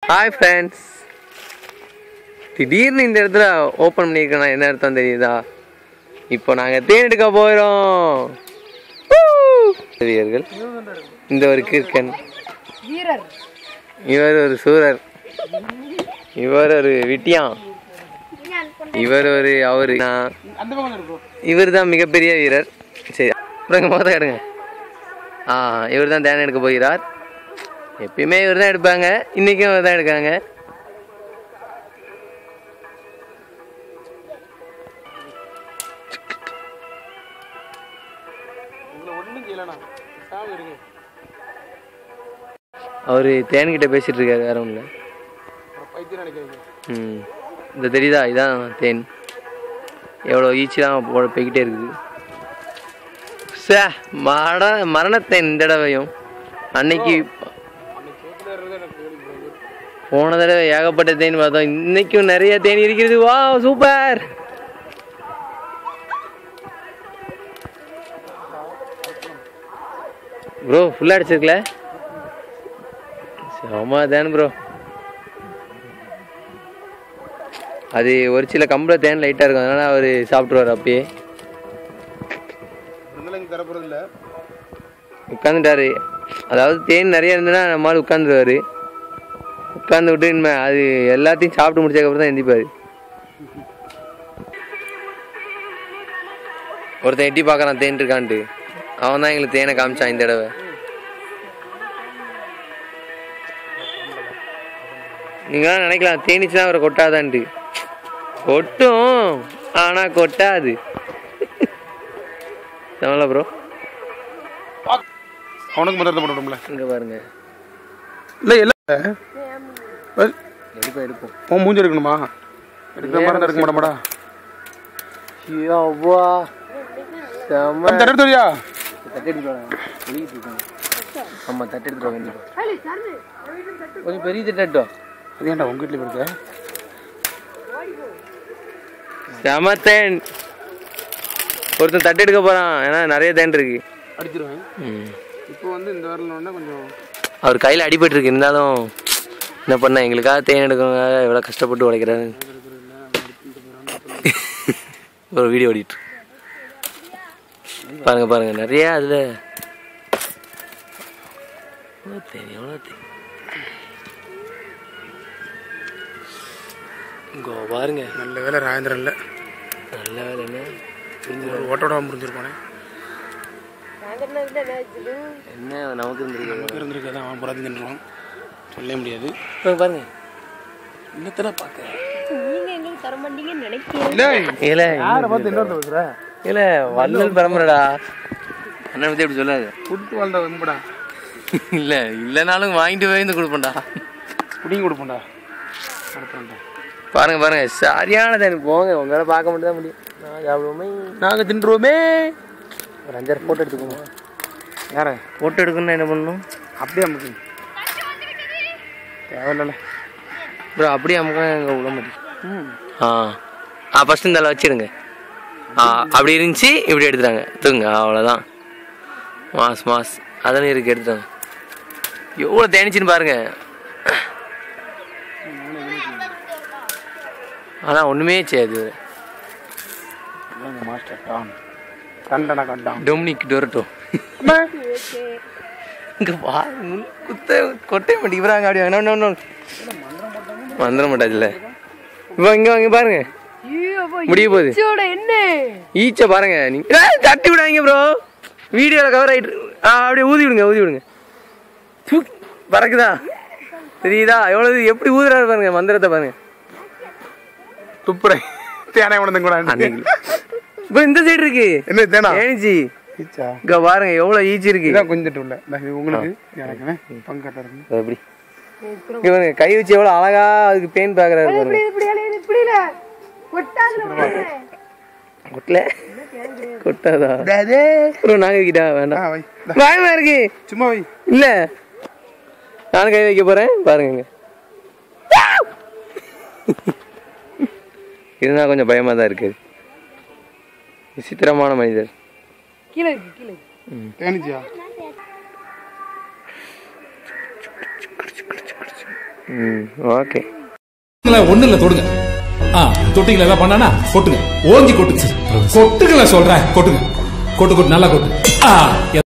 Hi friends திடீர்னு இந்த இடத்துல ஓப்பன் பண்ணியிருக்கேன் என்ன அர்த்தம் தெரியுதா இப்போ நாங்கள் தேன் எடுக்க போகிறோம் வீரர்கள் இந்த ஒரு கிற்கன் வீரர் இவர் ஒரு சூரர் இவர் ஒரு விட்டியான் இவர் ஒரு அவரு நான் அந்த பக்கம் இருக்கும் இவர் தான் மிகப்பெரிய வீரர் சரி அப்புறம் மொதல் எடுங்க ஆ இவர் தான் தேன் எடுக்க போகிறார் எப்பயுமே இவர் தான் எடுப்பாங்க இன்றைக்கும் இவர் தான் எடுக்காங்க உங்களை ஒன்றும் செய்யலண்ணா சாவு இருக்கு அவர் தேன்கிட்ட பேசிட்டு இருக்காரு வேற ஒன்றும் இல்லை அப்புறம் பைத்தியம் நினைக்கிறீங்க ம் இந்த தெரியுதா இதான் தேன் எவ்வளோ ஈச்சிலாம் போட போய்கிட்டே இருக்குது சே மட மரணத்தேன் இந்த தடவையும் அன்னைக்கு அன்னைக்கு சோத்துல இருந்தது எனக்கு வேலைக்கு போகுது போன தடவை ஏகப்பட்ட தேன் பார்த்தோம் இன்னைக்கும் நிறைய தேன் இருக்கிறது வா சூப்பர் ப்ரோ ஃபுல்லாக அடிச்சிருக்கல செம தேன் ப்ரோ அது ஒரு சில கம்பில் தேன் லைட்டாக இருக்கும் அதனால அவர் சாப்பிட்ருவார் அப்பயே இருந்தாலும் இங்கே தரப்போறது இல்லை உட்காந்துட்டாரு அதாவது தேன் நிறைய இருந்ததுன்னா நம்மளால் உட்காந்துருவாரு உட்காந்து விட்டு இனிமே அது எல்லாத்தையும் சாப்பிட்டு முடிச்சதுக்கப்புறம் தான் எந்திப்பாரு ஒருத்தன் எட்டி பார்க்கறான் தேன் இருக்கான்ட்டு அவன் தான் எங்களுக்கு தேனை காமிச்சான் இந்த தடவை நீங்களாம் நினைக்கலாம் தேனிச்சுன்னா அவரை கொட்டாதான்ட்டு கொட்டும் ஆனா கொட்டாது தமிழா ப்ரோ அவனுக்கு முதல்ல போட்டோம்ல இங்க பாருங்க இல்லை இல்லை எடுப்போம் எடுப்போம் உன் மூஞ்சி எடுக்கணுமா எடுக்கிற மாதிரி எடுக்க மாட்டோமாடா அவ்வா செம்ம தர தெரியா தட்டு எடுத்துட்டு வாங்க ஒழுகிட்டு இருக்காங்க ஆமா தட்டு எடுத்துட்டு வாங்க கண்டிப்பா கொஞ்சம் பெரிய தட்டு அது ஏன்டா உங்க வீட்டில் இருக்க செம தேன் ஒருத்தன் தட்டு எடுக்க போறான் ஏன்னா நிறைய தேன் இருக்கு அடிச்சிருவேன் இப்போ வந்து இந்த வரலன்னா கொஞ்சம் அவர் கையில் அடிபட்டு இருக்கு இருந்தாலும் என்ன பண்ண எங்களுக்காக தேன் எடுக்கவங்க எவ்வளோ கஷ்டப்பட்டு உழைக்கிறாரு ஒரு வீடியோ ஓடிட்டு இருக்கு. பாருங்க பாருங்க நிறைய அதுல எவ்வளோ தேன் எவ்வளோ தேன் இங்கோ பாருங்க நல்ல வேலை ராஜேந்திரன் இல்லை நல்ல வேலை என்ன ஒரு ஓட்டோட முடிஞ்சிருப்பானே என்ன நமக்கு இருந்திருக்கு நமக்கு இருந்திருக்கு தான் அவன் புறாத்தி தின்றுவான் சொல்ல முடியாது பாருங்க, பாருங்க இன்னத்தில் பார்க்க நீங்க எங்களுக்கு தர மாட்டீங்கன்னு நினைக்கிறேன் இல்லை இல்ல யாரை பார்த்து இன்னொருத்த பேசுற இல்ல வள்ளல் பரம்பரைடா அண்ணன் பத்தி அப்படி சொல்லாது கொடுத்து வாழ்ந்த வெம்படா இல்ல இல்லைனாலும் வாங்கிட்டு போய் வந்து கொடுப்பேன்டா புடிங்கி கொடுப்போம்டா கொடுப்போம்டா பாருங்க பாருங்க சரியான தண்ணி போங்க உங்களால பார்க்க மட்டும் தான் முடியும் நான் சாப்பிடுவோமே நாங்கள் தின்றுவோமே ஒரு அஞ்சாறு போட்டோ எடுத்துக்கோங்க யார போட்டோ எடுக்கணும்னா என்ன பண்ணணும் அப்படியே நமக்கு தேவையில்ல ப்ரோ அப்படியே அமுக்க எங்க விட மாட்டேன் ம் ஆ ஆ ஃபர்ஸ்ட் இந்த வச்சிருங்க ஆ அப்படி இருந்துச்சு இப்படி எடுத்துட்டாங்க தூங்க அவ்வளோதான் மாஸ் மாஸ் அதெல்லாம் இருக்கு எடுத்துட்டாங்க எவ்வளோ தேனிச்சுன்னு பாருங்க ஆனால் ஒன்றுமே செய்யாது மாஸ்டர் டான் கண்டனா கண்டான் டொமினிக் டொரட்டோ இங்க வா முள் குத்த கொட்டை மாட்டேங்கிறாங்க அப்படி என்ன ஒன்று மந்திரம் மாட்டாச்சுல இப்போ இங்கே வாங்க பாருங்க முடிய போகுது என்ன ஈச்ச பாருங்க நீங்க ஏய், தட்டி விடாதீங்க ப்ரோ வீடியோல கவர் ஆயிட்டு ஆ அப்படியே ஊதி விடுங்க ஊதி விடுங்க தூக், பறக்குதா தெரியுதா எவ்வளவு எப்படி ஊதுறாரு பாருங்க மந்திரத்தை பாருங்க துப்புரை தேனை உணர்ந்து கூட அன்னைக்கு இப்போ இந்த சைடு இருக்கு என்ன தேனா ஏனிச்சி ஈச்சா இங்க பாருங்க எவ்வளவு ஈச்சி இருக்கு இதான் கொஞ்சம் உள்ள இந்த இது உங்களுக்கு எனக்கு பங்கட்ட இருக்கு அது எப்படி இங்க பாருங்க கை வச்சு எவ்வளவு அழகா அதுக்கு பெயின் பாக்குறாரு பாருங்க இப்படி இல்ல இப்படி இல்ல கொட்டாதுல கொட்டல கொட்டாதா ப்ரோ நாங்க கிட்டா ஆ வேண்டாம் வை இந்தா, பயமா இருக்கு சும்மா வை இல்ல நானும் கை வைக்க போறேன் பாருங்க இங்க. இருந்தா கொஞ்சம் பயமா தான் இருக்கு விசித்திரமான மனிதர் கீழே இருக்கு கீழே இருக்கு. தேனிச்சியா ம் ஓகே ஒண்ணு இல்ல தொடுங்க ஆ தொட்டிங்களா ஏதாவது பண்ணானா கொட்டுங்க ஓங்கி கொட்டுங்க கொட்டுங்களா சொல்றேன் கொட்டுங்க கொட்டு கொட்டு நல்லா கொட்டு ஆ